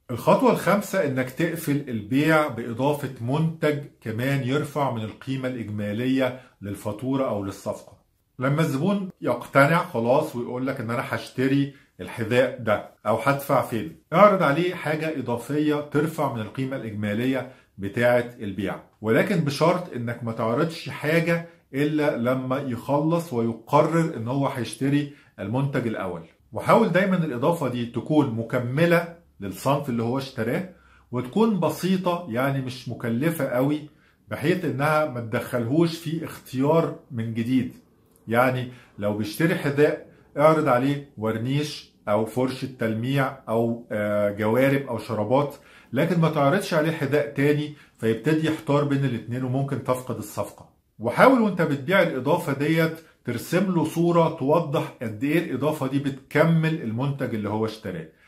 الخطوة الخامسة انك تقفل البيع باضافة منتج كمان يرفع من القيمة الاجمالية للفاتورة او للصفقة لما الزبون يقتنع خلاص ويقول لك ان انا هشتري الحذاء ده او هدفع فين اعرض عليه حاجة اضافية ترفع من القيمة الاجمالية بتاعة البيع ولكن بشرط انك ما تعرضش حاجة الا لما يخلص ويقرر ان هو هيشتري المنتج الاول وحاول دايما الاضافة دي تكون مكملة للصنف اللي هو اشتراه وتكون بسيطة يعني مش مكلفة قوي بحيث انها ما تدخلهوش في اختيار من جديد يعني لو بيشتري حذاء اعرض عليه ورنيش او فرشة تلميع او جوارب او شرابات لكن ما تعرضش عليه حذاء تاني فيبتدي يحتار بين الاتنين وممكن تفقد الصفقة وحاول وانت بتبيع الاضافة ديت ترسم له صورة توضح قد ايه الاضافة دي بتكمل المنتج اللي هو اشتراه